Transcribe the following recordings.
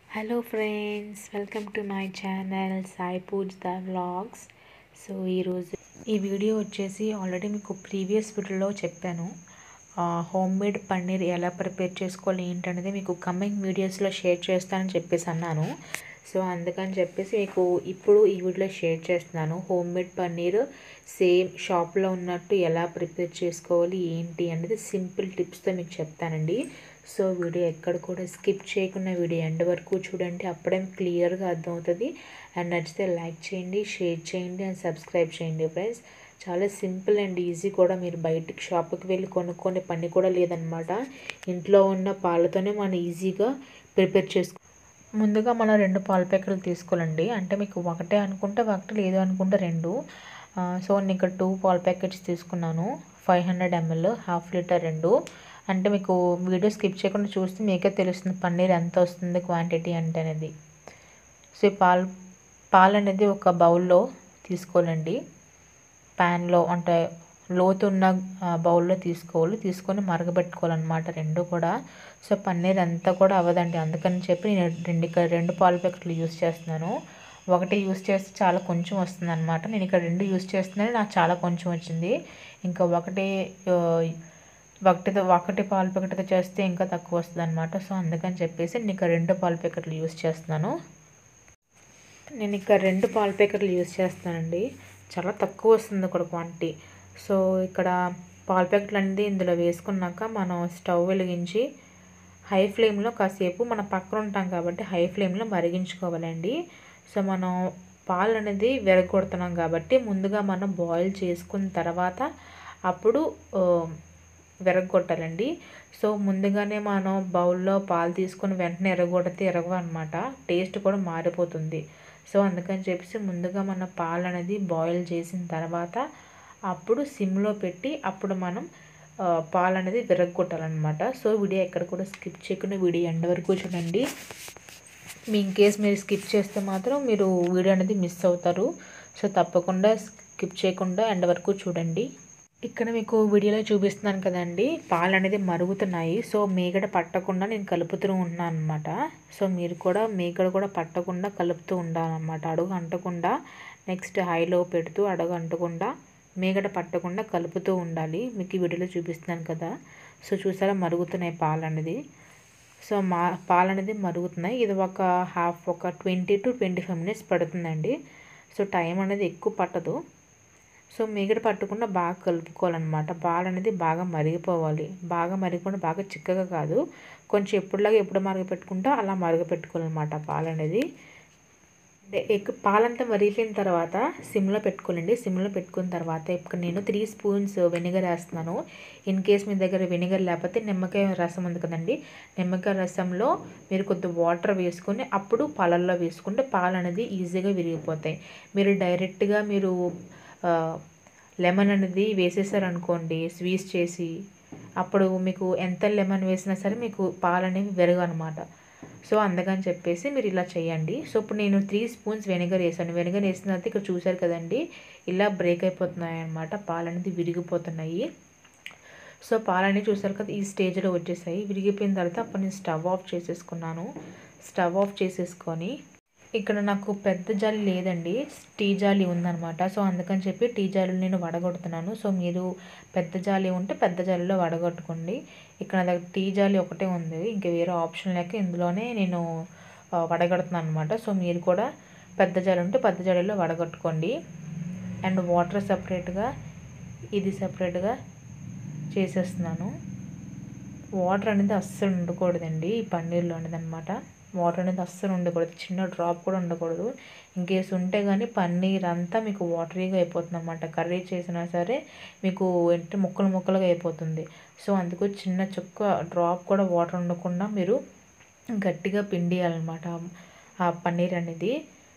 hello friends welcome to my channel Sai Pooja the vlogs so ఈరోజు ఈ video వచ్చేసి already మీకు ప్రీవియస్ వీడియోలో చెప్పాను హోమ్ మేడ్ పన్నీర్ ఎలా ప్రిపేర్ చేసుకోవాలి ఏంటనేది మీకు కమింగ్ వీడియోస్లో షేర్ చేస్తానని చెప్పేసి అన్నాను సో అందుకని చెప్పేసి మీకు ఇప్పుడు ఈ వీడియోలో షేర్ చేస్తున్నాను హోమ్ మేడ్ పన్నీర్ సేమ్ షాప్లో ఉన్నట్టు ఎలా ప్రిపేర్ చేసుకోవాలి ఏంటి అనేది సింపుల్ టిప్స్తో మీకు చెప్తానండి సో వీడియో ఎక్కడ కూడా స్కిప్ చేయకుండా వీడియో ఎండ్ వరకు చూడండి అప్పుడే క్లియర్గా అర్థమవుతుంది అండ్ నచ్చితే లైక్ చేయండి షేర్ చేయండి అండ్ సబ్స్క్రైబ్ చేయండి ఫ్రెండ్స్ చాలా సింపుల్ అండ్ ఈజీ కూడా మీరు బయటికి షాప్కి వెళ్ళి కొనుక్కొని పని కూడా లేదనమాట ఇంట్లో ఉన్న పాలతోనే మనం ఈజీగా ప్రిపేర్ చేసుకో ముందుగా మనం రెండు పాల ప్యాకెట్లు తీసుకోవాలండి అంటే మీకు ఒకటే అనుకుంటే ఒకటి లేదు అనుకుంటే రెండు సో నేను ఇక్కడ టూ పాల ప్యాకెట్స్ తీసుకున్నాను five hundred ML half litre రెండు అంటే మీకు వీడియో స్కిప్ చేయకుండా చూస్తే మీకే తెలుస్తుంది పన్నీర్ ఎంత వస్తుంది క్వాంటిటీ అంటే అనేది సో ఈ పాలు పాలు అనేది ఒక బౌల్లో తీసుకోవాలండి ప్యాన్లో అంటే లోతున్న బౌల్లో తీసుకోవాలి తీసుకొని మరగబెట్టుకోవాలన్నమాట రెండు కూడా సో పన్నీర్ అంతా కూడా అవ్వదండి అందుకని చెప్పి నేను రెండు రెండు పాలు ప్యాకెట్లు యూస్ చేస్తున్నాను ఒకటి యూస్ చేస్తే చాలా కొంచెం వస్తుంది అనమాట నేను ఇక్కడ రెండు యూస్ చేస్తున్నాను నాకు చాలా కొంచెం వచ్చింది ఇంకా ఒకటి ఒకటితో ఒకటి పాలు ప్యాకెట్తో చేస్తే ఇంకా తక్కువ వస్తుంది అనమాట సో అందుకని చెప్పేసి నేను ఇక్కడ రెండు పాలు ప్యాకెట్లు యూస్ చేస్తున్నాను నేను ఇక్కడ రెండు పాలు ప్యాకెట్లు యూస్ చేస్తానండి చాలా తక్కువ వస్తుంది ఇక్కడ క్వాంటిటీ సో ఇక్కడ పాలు ప్యాకెట్లు అనేది ఇందులో వేసుకున్నాక మనం స్టవ్ వెలిగించి హై ఫ్లేమ్లో కాసేపు మనం పక్కన ఉంటాం కాబట్టి హై ఫ్లేమ్లో మరిగించుకోవాలండి సో మనం పాలు అనేది విరగొడుతున్నాం కాబట్టి ముందుగా మనం బాయిల్ చేసుకున్న తర్వాత అప్పుడు విరగొట్టాలండి సో ముందుగానే మనం బౌల్లో పాలు తీసుకొని వెంటనే ఎరగొడితే ఎరగవు అనమాట టేస్ట్ కూడా మారిపోతుంది సో అందుకని చెప్పేసి ముందుగా మన పాలు అనేది బాయిల్ చేసిన తర్వాత అప్పుడు సిమ్లో పెట్టి అప్పుడు మనం పాలు అనేది విరగొట్టాలన్నమాట సో వీడియో ఎక్కడ కూడా స్కిప్ చేయకుండా వీడియో ఎండ్ వరకు చూడండి మీ ఇన్ కేస్ మీరు స్కిప్ చేస్తే మాత్రం మీరు వీడియో అనేది మిస్ అవుతారు సో తప్పకుండా స్కిప్ చేయకుండా ఎండ్ వరకు చూడండి ఇక్కడ మీకు వీడియోలో చూపిస్తున్నాను కదండి పాలు అనేది మరుగుతున్నాయి సో మేగడ పట్టకుండా నేను కలుపుతూ ఉన్నాను అనమాట సో మీరు కూడా మేగడ కూడా పట్టకుండా కలుపుతూ ఉండాలన్నమాట అడుగు అంటకుండా నెక్స్ట్ హైలో పెడుతూ అడుగు అంటకుండా మేగడ పట్టకుండా కలుపుతూ ఉండాలి మీకు ఈ వీడియోలో చూపిస్తున్నాను కదా సో చూసారా మరుగుతున్నాయి పాలు అనేది సో మా పాలు అనేది మరుగుతున్నాయి ఇది ఒక హాఫ్ ఒక twenty to twenty five minutes పడుతుందండి సో టైం అనేది ఎక్కువ పట్టదు సో మిగడ పట్టకుండా బాగా కలుపుకోవాలన్నమాట పాలు అనేది బాగా మరిగిపోవాలి బాగా మరిగిపోయిన బాగా చిక్కగా కాదు కొంచెం ఎప్పుడులాగా ఎప్పుడు మరగపెట్టుకుంటా అలా మరగపెట్టుకోవాలన్నమాట పాలు అనేది ఎక్కువ పాలంతా మరిగిపోయిన తర్వాత సిమ్లో పెట్టుకోవాలండి సిమ్లో పెట్టుకున్న తర్వాత ఇప్పుడు నేను త్రీ స్పూన్స్ వెనిగర్ వేస్తున్నాను ఇన్ కేస్ మీ దగ్గర వెనిగర్ లేకపోతే నిమ్మకాయ రసం ఉంది కదండి నిమ్మకాయ రసంలో మీరు కొద్ది వాటర్ వేసుకొని అప్పుడు పాలల్లో వేసుకుంటే పాలు అనేది ఈజీగా విరిగిపోతాయి మీరు డైరెక్ట్గా మీరు లెమన్ అనేది వేసేసారనుకోండి స్వీస్ చేసి అప్పుడు మీకు ఎంత లెమన్ వేసినా సరే మీకు పాలు అనేవి విరగవు అనమాట సో అందుకని చెప్పేసి మీరు ఇలా చేయండి సో ఇప్పుడు నేను త్రీ స్పూన్స్ వెనిగర్ వేసాను వెనిగర్ వేసిన తర్వాత ఇక్కడ చూసారు కదండి ఇలా బ్రేక్ అయిపోతున్నాయి అనమాట పాలు అనేది విరిగిపోతున్నాయి సో పాలన్నీ చూసారు కదా ఈ స్టేజ్లో వచ్చేసాయి విరిగిపోయిన తర్వాత అప్పుడు నేను స్టవ్ ఆఫ్ చేసేసుకున్నాను స్టవ్ ఆఫ్ చేసేసుకొని ఇక్కడ నాకు పెద్ద జాలి లేదండి టీ జాలి ఉందనమాట సో అందుకని చెప్పి టీ జాలీలు నేను వడగొడుతున్నాను సో మీరు పెద్ద జాలి ఉంటే పెద్ద జాలీలో వడగొట్టుకోండి ఇక్కడ దగ్గర టీ జాలి ఒకటే ఉంది ఇంకా వేరే ఆప్షన్ లేక ఇందులోనే నేను వడగడుతున్నాను అనమాట సో మీరు కూడా పెద్ద జాలి ఉంటే పెద్ద జాలీలో వడగొట్టుకోండి అండ్ వాటర్ సపరేట్గా ఇది సపరేట్గా చేసేస్తున్నాను వాటర్ అనేది అస్సలు ఉండకూడదండి ఈ పన్నీర్లో అనేది అనమాట వాటర్ అనేది అస్సలు ఉండకూడదు చిన్న డ్రాప్ కూడా ఉండకూడదు ఇంకేస్ ఉంటే కానీ పన్నీర్ అంతా మీకు వాటరీగా అయిపోతుంది అనమాట కర్రీ చేసినా సరే మీకు ఏంటి ముక్కలు ముక్కలుగా అయిపోతుంది సో అందుకు చిన్న చుక్క డ్రాప్ కూడా వాటర్ ఉండకుండా మీరు గట్టిగా పిండియాలన్నమాట ఆ పన్నీర్ అనేది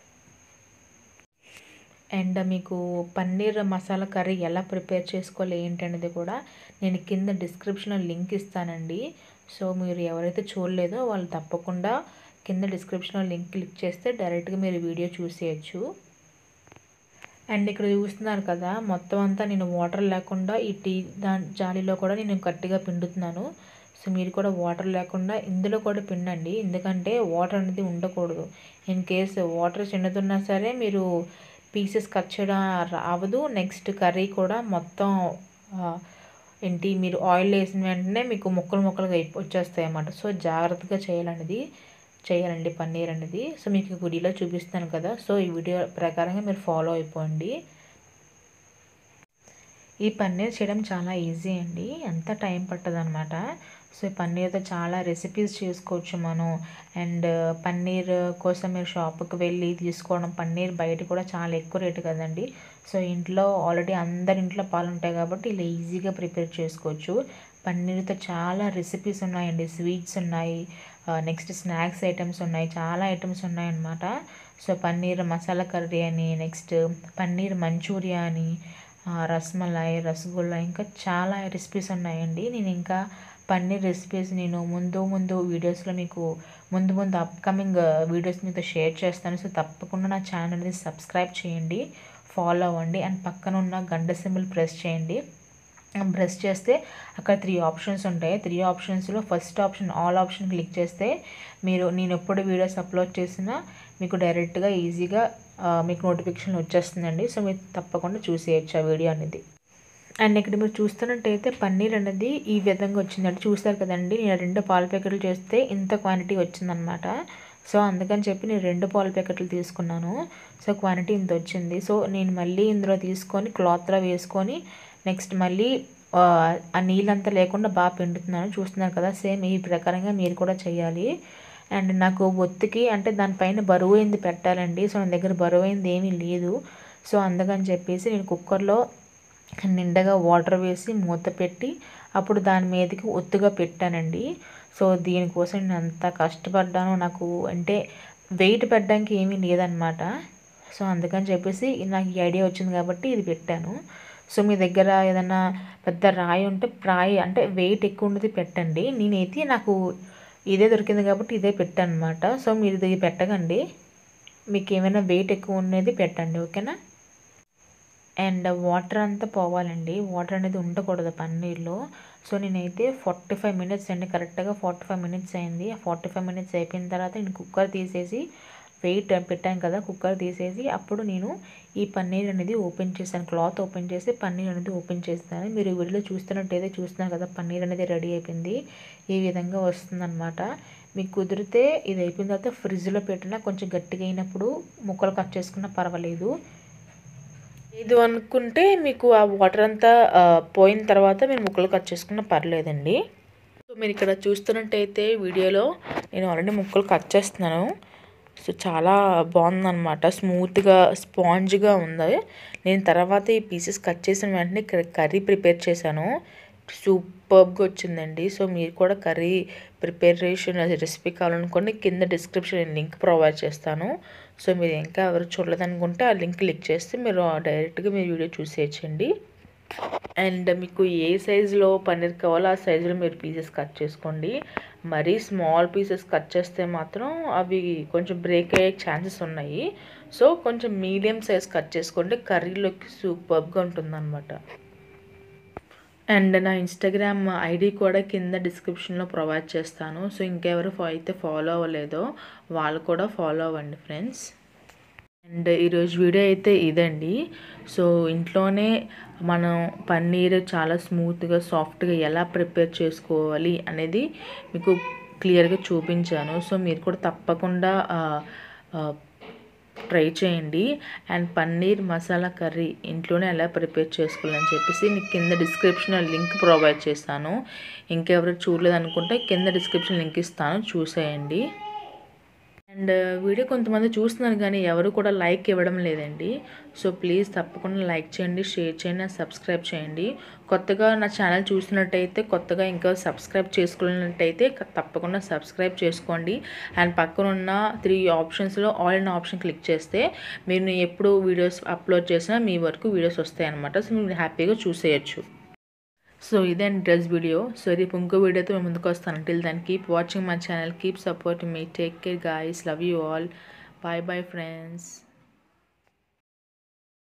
అండ్ మీకు పన్నీర్ మసాలా కర్రీ ఎలా ప్రిపేర్ చేసుకోవాలి ఏంటి అనేది కూడా నేను కింద డిస్క్రిప్షన్లో లింక్ ఇస్తానండి సో మీరు ఎవరైతే చూడలేదో వాళ్ళు తప్పకుండా కింద డిస్క్రిప్షన్లో లింక్ క్లిక్ చేస్తే డైరెక్ట్గా మీరు వీడియో చూసేయచ్చు అండ్ ఇక్కడ చూస్తున్నారు కదా మొత్తం అంతా నేను వాటర్ లేకుండా ఈ టీ దా జాలీలో కూడా నేను గట్టిగా పిండుతున్నాను సో మీరు కూడా వాటర్ లేకుండా ఇందులో కూడా పిండండి ఎందుకంటే వాటర్ అనేది ఉండకూడదు ఇన్ కేస్ వాటర్ చిన్నదున్నా సరే మీరు పీసెస్ కట్ చేయడం రావదు నెక్స్ట్ కర్రీ కూడా మొత్తం ఆ, ఏంటి మీరు ఆయిల్ వేసిన వెంటనే మీకు ముక్కలు ముక్కలుగా అయిపో- వచ్చేస్తాయి అన్నమాట సో జాగ్రత్తగా చేయాలనేది చేయాలండి పన్నీర్ అనేది సో మీకు ఈ వీడియోలో చూపిస్తాను కదా సో ఈ వీడియో ప్రకారంగా మీరు ఫాలో అయిపోండి ఈ పన్నీర్ చేయడం చాలా ఈజీ అండి ఎంత టైం పట్టదనమాట సో ఈ పన్నీర్తో చాలా రెసిపీస్ చేసుకోవచ్చు మనం అండ్ పన్నీర్ కోసం మీరు షాప్కి వెళ్ళి తీసుకోవడం పన్నీర్ బయట కూడా చాలా ఎక్కువ రేటు కదండి సో ఇంట్లో ఆల్రెడీ అందరి ఇంట్లో పాలు ఉంటాయి కాబట్టి ఇలా ఈజీగా ప్రిపేర్ చేసుకోవచ్చు పన్నీర్తో చాలా రెసిపీస్ ఉన్నాయండి స్వీట్స్ ఉన్నాయి నెక్స్ట్ స్నాక్స్ ఐటమ్స్ ఉన్నాయి చాలా ఐటమ్స్ ఉన్నాయన్నమాట సో పన్నీర్ మసాలా కర్రీ అని నెక్స్ట్ పన్నీర్ మంచూరియా అని ఆ, రస్మలై రసగుల్లా ఇంకా చాలా రెసిపీస్ ఉన్నాయండి నేను ఇంకా పన్నీర్ రెసిపీస్ నేను ముందు ముందు వీడియోస్లో మీకు ముందు ముందు అప్కమింగ్ వీడియోస్ మీతో షేర్ చేస్తాను సో తప్పకుండా నా ఛానల్ని సబ్స్క్రైబ్ చేయండి ఫాలో అవ్వండి అండ్ పక్కన ఉన్న గంట సింబల్ ప్రెస్ చేయండి ప్రెస్ చేస్తే అక్కడ త్రీ ఆప్షన్స్ ఉంటాయి త్రీ ఆప్షన్స్లో first option all option click చేస్తే మీరు నేను ఎప్పుడు వీడియోస్ అప్లోడ్ చేసినా మీకు డైరెక్ట్గా ఈజీగా ఆ, మీకు నోటిఫికేషన్ వచ్చేస్తుందండి సో మీరు తప్పకుండా చూసేయచ్చు ఆ వీడియో అనేది అండ్ ఇక్కడ మీరు చూస్తున్నట్టయితే పన్నీర్ అనేది ఈ విధంగా వచ్చిందండి చూస్తారు కదండి నేను రెండు పాల ప్యాకెట్లు చేస్తే ఇంత క్వాంటిటీ వచ్చిందనమాట సో అందుకని చెప్పి నేను రెండు పాల ప్యాకెట్లు తీసుకున్నాను సో క్వాంటిటీ ఇంత వచ్చింది సో నేను మళ్ళీ ఇందులో తీసుకొని క్లాత్లో వేసుకొని నెక్స్ట్ మళ్ళీ ఆ, ఆ నీళ్ళంతా లేకుండా బాగా పిండుతున్నాను చూస్తున్నారు కదా సేమ్ ఈ ప్రకారంగా మీరు కూడా చేయాలి అండ్ నాకు ఒత్తికి అంటే దానిపైన బరువు అయింది పెట్టాలండి సో నా దగ్గర బరువు అయింది ఏమీ లేదు సో అందుకని చెప్పేసి నేను కుక్కర్లో నిండగా వాటర్ వేసి మూత పెట్టి అప్పుడు దాని మీదకి ఒత్తుగా పెట్టానండి సో దీనికోసం నేను అంత కష్టపడ్డాను నాకు అంటే వెయిట్ పెట్టడానికి ఏమీ లేదనమాట సో అందుకని చెప్పేసి నాకు ఈ ఐడియా వచ్చింది కాబట్టి ఇది పెట్టాను సో మీ దగ్గర ఏదైనా పెద్ద రాయి ఉంటే రాయి అంటే వెయిట్ ఎక్కువ ఉన్నది పెట్టండి నేనైతే నాకు ఇదే దొరికింది కాబట్టి ఇదే పెట్టాను అనమాట సో మీరు ఇది పెట్టకండి మీకు ఏమైనా వెయిట్ ఎక్కువ ఉన్నది పెట్టండి ఓకేనా అండ్ వాటర్ అంతా పోవాలండి వాటర్ అనేది ఉండకూడదు పన్నీర్లో సో నేనైతే ఫార్టీ ఫైవ్ మినిట్స్ అండి కరెక్ట్గా ఫార్టీ ఫైవ్ మినిట్స్ అయింది ఆ ఫార్టీ ఫైవ్ మినిట్స్ అయిపోయిన తర్వాత నేను కుక్కర్ తీసేసి వెయిట్ పెట్టాను కదా కుక్కర్ తీసేసి అప్పుడు నేను ఈ పన్నీర్ అనేది ఓపెన్ చేశాను క్లాత్ ఓపెన్ చేసి పన్నీర్ అనేది ఓపెన్ చేస్తాను మీరు ఈ వీడియోలో చూస్తున్నట్టయితే చూస్తున్నారు కదా పన్నీర్ అనేది రెడీ అయిపోయింది ఈ విధంగా వస్తుందన్నమాట మీకు కుదిరితే ఇది అయిపోయిన తర్వాత ఫ్రిడ్జ్లో పెట్టినా కొంచెం గట్టిగా అయినప్పుడు ముక్కలు కట్ చేసుకున్నా పర్వాలేదు లేదు అనుకుంటే మీకు ఆ వాటర్ అంతా ఆ, పోయిన తర్వాత మీరు ముక్కలు కట్ చేసుకున్నా పర్లేదండి సో మీరు ఇక్కడ చూస్తున్నట్టయితే వీడియోలో నేను ఆల్రెడీ ముక్కలు కట్ చేస్తున్నాను సో చాలా బాగుందన్నమాట స్మూత్గా స్పాంజ్గా ఉంది నేను తర్వాత ఈ పీసెస్ కట్ చేసిన వెంటనే కర్రీ ప్రిపేర్ చేశాను సూపర్గా వచ్చిందండి సో మీరు కూడా కర్రీ ప్రిపరేషన్ రెసిపీ కావాలనుకోండి కింద డిస్క్రిప్షన్ లింక్ ప్రొవైడ్ చేస్తాను సో మీరు ఇంకా ఎవరు చూడలేదనుకుంటే ఆ లింక్ క్లిక్ చేస్తే మీరు డైరెక్ట్గా మీరు వీడియో చూసేయచ్చండి అండ్ మీకు ఏ సైజులో పన్నీర్ కావాలో ఆ సైజులో మీరు పీసెస్ కట్ చేసుకోండి మరీ స్మాల్ పీసెస్ కట్ చేస్తే మాత్రం అవి కొంచెం బ్రేక్ అయ్యే ఛాన్సెస్ ఉన్నాయి సో కొంచెం మీడియం సైజ్ కట్ చేసుకోండి కర్రీలోకి సూపర్గా ఉంటుందన్నమాట అండ్ నా ఇన్స్టాగ్రామ్ ఐడి కూడా కింద డిస్క్రిప్షన్లో ప్రొవైడ్ చేస్తాను సో ఇంకెవరు ఫా- అయితే ఫాలో అవ్వలేదో వాళ్ళు కూడా ఫాలో అవ్వండి ఫ్రెండ్స్ అండ్ ఈరోజు వీడియో అయితే ఇదండి సో ఇంట్లోనే మనం పన్నీర్ చాలా స్మూత్గా సాఫ్ట్గా ఎలా ప్రిపేర్ చేసుకోవాలి అనేది మీకు క్లియర్గా చూపించాను సో మీరు కూడా తప్పకుండా ఆ, ఆ, ట్రై చేయండి అండ్ పన్నీర్ మసాలా కర్రీ ఇంట్లోనే ఎలా ప్రిపేర్ చేసుకోవాలని చెప్పేసి నీకు కింద డిస్క్రిప్షన్ లింక్ ప్రొవైడ్ చేస్తాను ఇంకెవరు చూడలేదు అనుకుంటే కింద డిస్క్రిప్షన్ లింక్ ఇస్తాను చూసేయండి అండ్ వీడియో కొంతమంది చూస్తున్నారు కానీ ఎవరు కూడా లైక్ ఇవ్వడం లేదండి సో ప్లీజ్ తప్పకుండా లైక్ చేయండి షేర్ చేయండి and సబ్స్క్రైబ్ చేయండి కొత్తగా నా ఛానల్ చూసినట్టయితే కొత్తగా ఇంకా సబ్స్క్రైబ్ చేసుకున్నట్టయితే క- తప్పకుండా సబ్స్క్రైబ్ చేసుకోండి అండ్ పక్కన ఉన్న త్రీ ఆప్షన్స్లో ఆల్ ఇన్ ఆప్షన్ క్లిక్ చేస్తే మీరు నేను ఎప్పుడు వీడియోస్ అప్లోడ్ చేసినా మీ వరకు వీడియోస్ వస్తాయి అనమాట సో మీరు హ్యాపీగా చూసేయచ్చు సో ఇదే డ్రెస్ వీడియో సో రేపు ఇంకో వీడియోతో మేము ముందుకు వస్తాను till then keep watching my channel keep support me take care guys love you all bye bye friends